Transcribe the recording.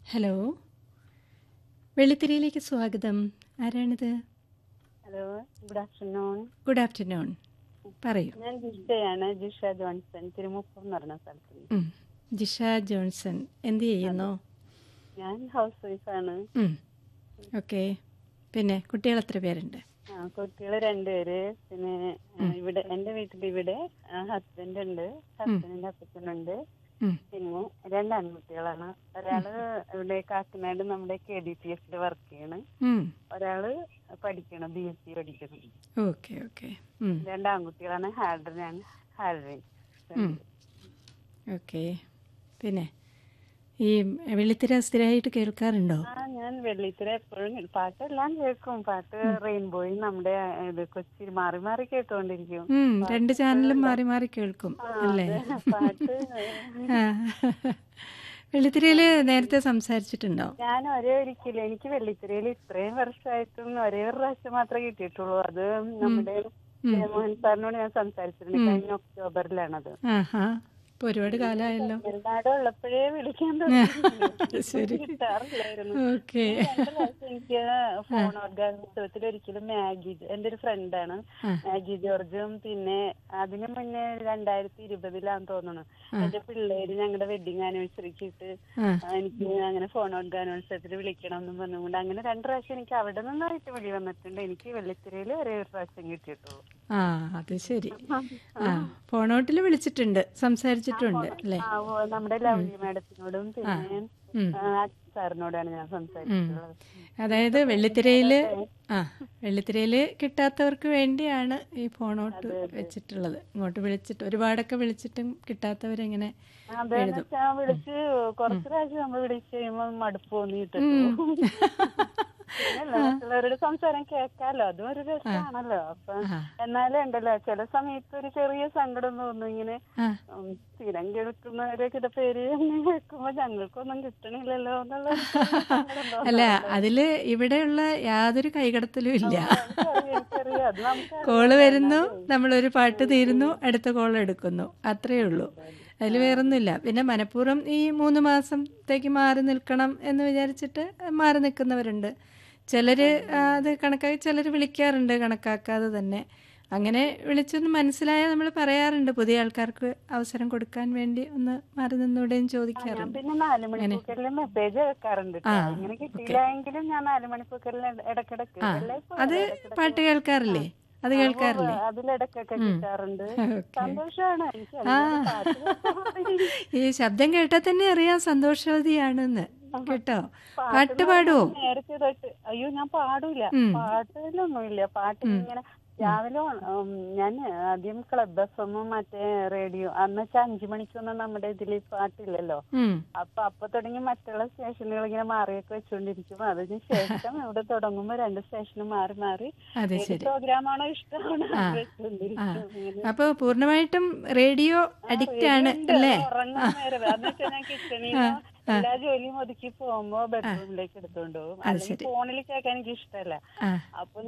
Hello വെള്ളിത്തിരിയിലേക്ക് സ്വാഗതം ആരാണിത് hello good afternoon good afternoon പറയൂ ഞാൻ ജിഷയാണ് ജിഷ ജോൺസൺ തിരുമുപ്പം എന്ന് പറഞ്ഞ സ്ഥലത്ത് നിന്ന്. ഉം. ജിഷ ജോൺസൺ എന്ത് ചെയ്യുന്നു ഞാൻ ഹൗസ് വൈഫാണ് ഓക്കെ പിന്നെ കുട്ടികൾ എത്ര പേരുണ്ട് ആ കുട്ടികൾ രണ്ടുപേര് പിന്നെ ആ, ഇവിടെ എന്റെ വീട്ടിൽ ഇവിടെ ഹസ്ബൻഡ് ഉണ്ട് ഹസ്ബൻഡിന്റെ അപ്പച്ചനുണ്ട് ഉം. പിന്നെ രണ്ട് ആൺകുട്ടികളാണ് ഒരാള് ഇവിടെ കാക്കനാട് നമ്മുടെ കെ ഡി പി എഫിൽ വർക്ക് ചെയ്യണ് ഉം. ഒരാള് പഠിക്കണം ബി എസ് സി പഠിക്കണം ഓക്കെ ഓക്കെ ഉം. രണ്ട് ആൺകുട്ടികളാണ് ഹാൽഡ്രനാണ് ഹാൽഡ്രിൻ ഉം. ഓക്കെ പിന്നെ ഈ വെള്ളിത്തിര സ്ഥിരമായിട്ട് കേൾക്കാറുണ്ടോ ആ ഞാൻ വെള്ളിത്തിര എപ്പോഴും പാട്ടെല്ലാം കേൾക്കും പാട്ട് റെയിൻബോയും നമ്മുടെ ഇത് കൊച്ചി മാറി മാറി കേട്ടോണ്ടിരിക്കും ഉം, രണ്ട് ചാനലും മാറി മാറി കേൾക്കും ആ, അല്ലേ അതെ. പാട്ട് ആ. വെള്ളിത്തിരയില് നേരത്തെ സംസാരിച്ചിട്ടുണ്ടോ ഞാൻ ഒരേ ഒരിക്കലും എനിക്ക് വെള്ളിത്തിരയിൽ ഇത്രയും വർഷമായിട്ടും ഒരേ ഒരു പ്രാവശ്യം മാത്രമേ കിട്ടിയിട്ടുള്ളൂ അത് നമ്മുടെ മോഹൻ സാറിനോട് ഞാൻ സംസാരിച്ചിട്ടുണ്ട് കഴിഞ്ഞ ഒക്ടോബറിലാണത് ആഹാ ഇപ്പൊ ഒരുപാട് കാലമായല്ലോ തമിഴ്നാട് ഉള്ളപ്പോഴേ വിളിക്കാൻ ശരി. കിട്ടാറില്ലായിരുന്നു ഓക്കെ രണ്ട് പ്രാവശ്യം എനിക്ക് ഫോൺ ഓർഗാനിസത്തിൽ ഒരിക്കലും മാഗി എന്റെ ഒരു ഫ്രണ്ടാണ് ആ. മാഗി ജോർജും പിന്നെ അതിന് മുന്നേ രണ്ടായിരത്തി ഇരുപതിലാന്ന് തോന്നുന്നു എന്റെ പിള്ളേര് ഞങ്ങളുടെ വെഡിങ് ആനിവേഴ്സറിക്ക് ഇട്ട് ആ ആ, എനിക്ക് അങ്ങനെ ഫോൺ ഓർഗാനിവേഴ്സത്തിൽ വിളിക്കണം എന്ന് പറഞ്ഞുകൊണ്ട് അങ്ങനെ രണ്ട് പ്രാവശ്യം എനിക്ക് അവിടെ നിന്നായിട്ട് വിളി വന്നിട്ടുണ്ട് എനിക്ക് വെള്ളിത്തിരയിൽ ഒരേ ഒരു പ്രാവശ്യം കിട്ടിയിട്ടുള്ളൂ ആ അത് ശരി ആ ഫോണോട്ടിൽ വിളിച്ചിട്ടുണ്ട് സംസാരിച്ചിട്ടുണ്ട് അല്ലേ ആ, ഓ, നമ്മുടെ ലവ്ലി മാഡത്തിനോടും പിന്നെ ഉം. ആ, അച്ഛൻ സാറിനോടാണ് ഞാൻ സംസാരിച്ചിട്ടുള്ളത് അതായത് വെള്ളിത്തിരയില് ആ വെള്ളിത്തിരയില് കിട്ടാത്തവർക്ക് വേണ്ടിയാണ് ഈ ഫോണോട്ട് വെച്ചിട്ടുള്ളത് ഇങ്ങോട്ട് വിളിച്ചിട്ട് ഒരുപാടൊക്കെ വിളിച്ചിട്ടും കിട്ടാത്തവരെങ്ങനെ അതെന്ന് വെച്ചാ വിളിച്ച് കുറച്ച് പ്രാവശ്യം നമ്മൾ വിളിച്ച് കഴിയുമ്പോ മടുപ്പ് തോന്നിയിട്ട് പിന്നല്ല മറ്റുള്ളവരുടെ സംസാരം കേൾക്കാലോ അതും ഒരു രസമാണല്ലോ അപ്പൊ ആ. എന്നാലും ഉണ്ടല്ലോ ചില സമയത്ത് ഒരു ചെറിയ സങ്കടം തോന്നും ഇങ്ങനെ ആ ഉം, സ്ഥിരം കേൾക്കുന്നവരൊക്കെ ഇത് പേര് ഇങ്ങനെ കേൾക്കുമ്പോ ഞങ്ങൾക്കൊന്നും കിട്ടണില്ലല്ലോ എന്നുള്ള ഒരു സങ്കടം തോന്നും. അല്ല അതില് ഇവിടെയുള്ള യാതൊരു കൈകടത്തലും ഇല്ല എനിക്കറിയാം, എനിക്കറിയാം. അത് നമുക്ക് കോള് വരുന്നു നമ്മളൊരു പാട്ട് തീരുന്നു അടുത്ത കോൾ എടുക്കുന്നു അത്രയേ ഉള്ളൂ അതിൽ വേറൊന്നുമില്ല പിന്നെ മനഃപൂർവ്വം ഈ മൂന്ന് മാസത്തേക്ക് മാറി നിൽക്കണം എന്ന് വിചാരിച്ചിട്ട് മാറി നിൽക്കുന്നവരുണ്ട് ചിലർ അത് കണക്കാക്കി ചിലർ വിളിക്കാറുണ്ട് കണക്കാക്കാതെ തന്നെ അങ്ങനെ വിളിച്ചൊന്ന് മനസ്സിലായാൽ നമ്മൾ പറയാറുണ്ട് പുതിയ ആൾക്കാർക്ക് അവസരം കൊടുക്കാൻ വേണ്ടി ഒന്ന് മാറി നിന്നൂടെയും ഞാൻ ചോദിക്കാറുണ്ട് പിന്നെ നാല് മണിക്കൂറിൽ മെസ്സേജ് വെക്കാറുണ്ട് ട്ടോ. ഇങ്ങനെ കിട്ടിയില്ലെങ്കിലും ഞാൻ നാല് മണിക്കൂറിൽ ഇടക്കിടക്ക് എല്ലായ്പ്പോഴും അത് ഇടയ്ക്കിടയ്ക്ക് പാട്ട് കേൾക്കാറില്ലേ അത് കേൾക്കാറില്ലേ അതിലിടക്കൊക്കെ കിട്ടാറുണ്ട് സന്തോഷമാണ് എനിക്ക് ആ അതുകൊണ്ട് പാട്ട് കേൾക്കാൻ ഈ ശബ്ദം കേട്ടാൽ തന്നെ അറിയാം സന്തോഷവതിയാണെന്ന് കേട്ടോ പാട്ട് പാടുവോ നേരത്തെ തൊട്ട് അയ്യോ ഞാൻ പാടൂല പാട്ടിലൊന്നുമില്ല പാട്ട് ഇങ്ങനെ രാവിലെ ഉം, ഞാൻ ആദ്യം ക്ലബ് എഫ് എമ്മും മറ്റേ റേഡിയോ അന്ന് വെച്ചാൽ അഞ്ചു മണിക്കൊന്നും നമ്മുടെ ഇതിൽ പാട്ടില്ലല്ലോ ഉം. അപ്പൊ അപ്പൊ തുടങ്ങി മറ്റുള്ള സ്റ്റേഷനുകൾ ഇങ്ങനെ മാറിയൊക്കെ വെച്ചോണ്ടിരിക്കും അതിന് ശേഷം ഇവിടെ തുടങ്ങുമ്പോ രണ്ട് സ്റ്റേഷനും മാറി മാറി അതെ ഏത് ശരി പ്രോഗ്രാമാണോ ഇഷ്ടമാണോ അത് വെച്ചോണ്ടിരിക്കും അങ്ങനെ. അപ്പോൾ പൂർണ്ണമായിട്ടും റേഡിയോ അഡിക്റ്റ് ആണ് ഉണ്ട്. അല്ലേ ഉറങ്ങാൻ നേരം അന്ന് വെച്ചാൽ ഞാൻ കിച്ചണിൽ എല്ലാ ജോലിയും ഒതുക്കി പോകുമ്പോ ബെഡ്റൂമിലേക്ക് എടുത്തോണ്ട് പോകും അല്ലെങ്കിൽ ഫോണിൽ കേൾക്കാൻ എനിക്ക് ഇഷ്ടമല്ല ആ അപ്പൊ